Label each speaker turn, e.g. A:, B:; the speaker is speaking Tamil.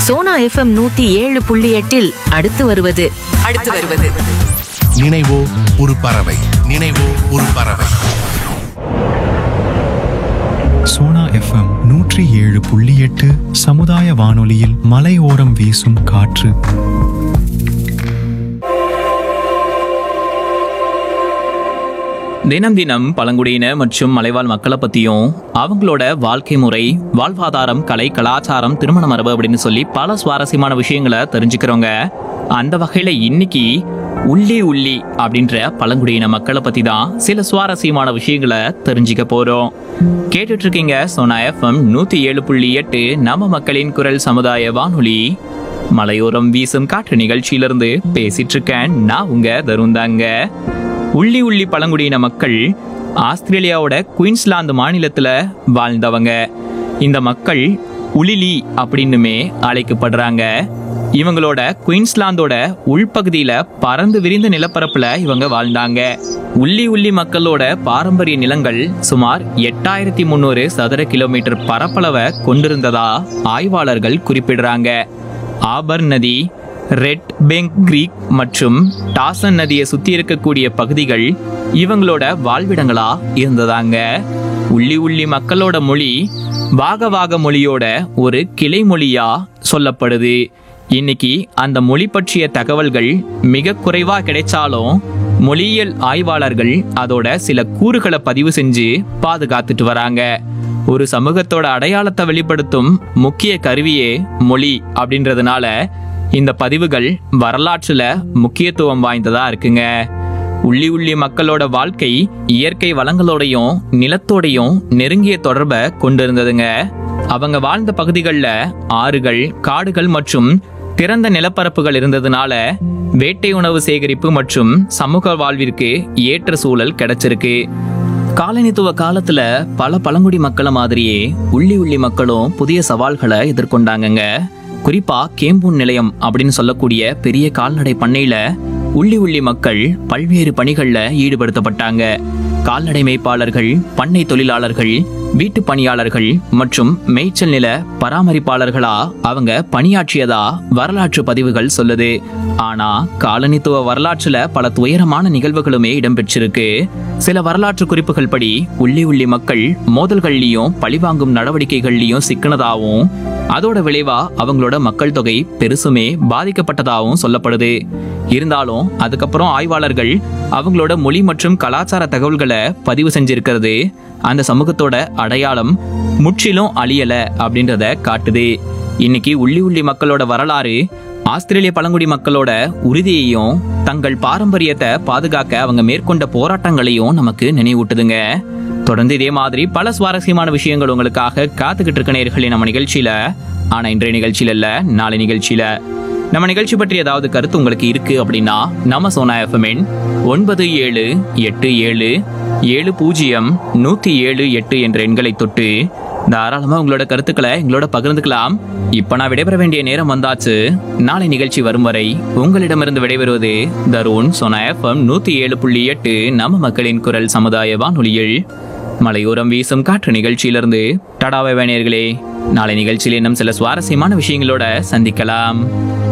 A: சோனா எஃப்எம் நூத்தி ஏழு புள்ளி எட்டில் அடுத்து வருவது
B: அடுத்து வருவது
C: நினைவோ ஒரு பறவை நினைவோ ஒரு பறவை
D: சோனா எஃப்எம் நூற்றி ஏழு புள்ளி எட்டு சமுதாய வானொலியில் மலையோரம் வீசும் காற்று
E: தினம் தினம் பழங்குடியின மற்றும் மலைவாழ் மக்களை பற்றியும் அவங்களோட வாழ்க்கை முறை வாழ்வாதாரம் கலை கலாச்சாரம் திருமண மரபு அப்படின்னு சொல்லி பல சுவாரஸ்யமான விஷயங்களை தெரிஞ்சுக்கிறோங்க அந்த வகையில் இன்னைக்கு உள்ளி உள்ளி அப்படின்ற பழங்குடியின மக்களை பற்றி தான் சில சுவாரஸ்யமான விஷயங்களை தெரிஞ்சுக்க போகிறோம் கேட்டுட்டு இருக்கீங்க சோனா எஃப்எம் நூற்றி ஏழு புள்ளி எட்டு நம்ம மக்களின் குரல் சமுதாய வானொலி மலையோரம் வீசும் காற்று நிகழ்ச்சியிலிருந்து பேசிட்டு இருக்கேன் நான் உங்க தருந்தாங்க உள்ளி உள்ளி பழங்குடியின மக்கள் ஆஸ்திரேலியாவோட குயின்ஸ்லாந்து மாநிலத்துல வாழ்ந்தவங்க இந்த மக்கள் உளிலி அப்படின்னுமே அழைக்கப்படுறாங்க இவங்களோட குயின்ஸ்லாந்தோட உள்பகுதியில பறந்து விரிந்த நிலப்பரப்புல இவங்க வாழ்ந்தாங்க உள்ளி உள்ளி மக்களோட பாரம்பரிய நிலங்கள் சுமார் எட்டாயிரத்தி முந்நூறு சதுர கிலோமீட்டர் பரப்பளவை கொண்டிருந்ததா ஆய்வாளர்கள் குறிப்பிடுறாங்க ஆபர் நதி ரெட் பெங்க் கிரீக் மற்றும் டாசன் நதியை சுத்தி இருக்கக்கூடிய பகுதிகள் இவங்களோட வாழ்விடங்களா இருந்ததாங்க உள்ளி உள்ளி மக்களோட மொழி வாக வாக மொழியோட ஒரு கிளை மொழியா சொல்லப்படுது இன்னைக்கு அந்த மொழி பற்றிய தகவல்கள் மிக குறைவா கிடைச்சாலும் மொழியியல் ஆய்வாளர்கள் அதோட சில கூறுகளை பதிவு செஞ்சு பாதுகாத்துட்டு வராங்க ஒரு சமூகத்தோட அடையாளத்தை வெளிப்படுத்தும் முக்கிய கருவியே மொழி அப்படின்றதுனால இந்த பதிவுகள் வரலாற்றுல முக்கியத்துவம் வாய்ந்ததா இருக்குங்க உள்ளி உள்ளி மக்களோட வாழ்க்கை இயற்கை வளங்களோடையும் நிலத்தோடையும் நெருங்கிய தொடர்பை கொண்டிருந்ததுங்க அவங்க வாழ்ந்த பகுதிகளில் ஆறுகள் காடுகள் மற்றும் திறந்த நிலப்பரப்புகள் இருந்ததுனால வேட்டை உணவு சேகரிப்பு மற்றும் சமூக வாழ்விற்கு ஏற்ற சூழல் கிடைச்சிருக்கு காலனித்துவ காலத்துல பல பழங்குடி மக்களை மாதிரியே உள்ளி உள்ளி மக்களும் புதிய சவால்களை எதிர்கொண்டாங்கங்க குறிப்பா கேம்பூன் நிலையம் அப்படின்னு சொல்லக்கூடிய பெரிய கால்நடை பண்ணையில உள்ளி உள்ளி மக்கள் பல்வேறு பணிகள்ல ஈடுபடுத்தப்பட்டாங்க கால்நடை மேய்ப்பாளர்கள் பண்ணை தொழிலாளர்கள் வீட்டு பணியாளர்கள் மற்றும் மேய்ச்சல் நில பராமரிப்பாளர்களா அவங்க பணியாற்றியதா வரலாற்று பதிவுகள் சொல்லுது ஆனா காலனித்துவ வரலாற்றுல பல துயரமான நிகழ்வுகளுமே இடம்பெற்றிருக்கு சில வரலாற்று குறிப்புகள் படி உள்ளி உள்ளி மக்கள் மோதல்கள்லயும் பழிவாங்கும் நடவடிக்கைகள்லயும் சிக்கினதாவும் அதோட விளைவா அவங்களோட மக்கள் தொகை பெருசுமே பாதிக்கப்பட்டதாகவும் சொல்லப்படுது இருந்தாலும் அதுக்கப்புறம் ஆய்வாளர்கள் அவங்களோட மொழி மற்றும் கலாச்சார தகவல்களை பதிவு செஞ்சிருக்கிறது அந்த சமூகத்தோட அடையாளம் முற்றிலும் அழியல அப்படின்றத காட்டுது இன்னைக்கு உள்ளி உள்ளி மக்களோட வரலாறு ஆஸ்திரேலிய பழங்குடி மக்களோட உறுதியையும் தங்கள் பாரம்பரியத்தை பாதுகாக்க அவங்க மேற்கொண்ட போராட்டங்களையும் நமக்கு நினைவூட்டுதுங்க தொடர்ந்து இதே மாதிரி பல சுவாரஸ்யமான விஷயங்கள் உங்களுக்காக காத்துக்கிட்டு இருக்க நேர்களே நம்ம நிகழ்ச்சியில ஆனா இன்றைய நிகழ்ச்சியில இல்ல நாளை நிகழ்ச்சியில நம்ம நிகழ்ச்சி பற்றி ஏதாவது கருத்து உங்களுக்கு இருக்கு அப்படின்னா நம்ம சோனா எஃப்எம்என் ஒன்பது ஏழு எட்டு ஏழு ஏழு பூஜ்ஜியம் நூத்தி ஏழு எட்டு என்ற எண்களை தொட்டு தாராளமா உங்களோட கருத்துக்களை எங்களோட பகிர்ந்துக்கலாம் இப்ப நான் விடைபெற வேண்டிய நேரம் வந்தாச்சு நாளை நிகழ்ச்சி வரும் வரை உங்களிடமிருந்து விடைபெறுவது தருண் சோனா எஃப்எம் நூத்தி ஏழு புள்ளி எட்டு நம்ம மக்களின் குரல் சமுதாய வானொலியில் மலையோரம் வீசும் காற்று நிகழ்ச்சியிலிருந்து டடாவை நேயர்களே நாளை நிகழ்ச்சியில் இன்னும் சில சுவாரஸ்யமான விஷயங்களோட சந்திக்கலாம்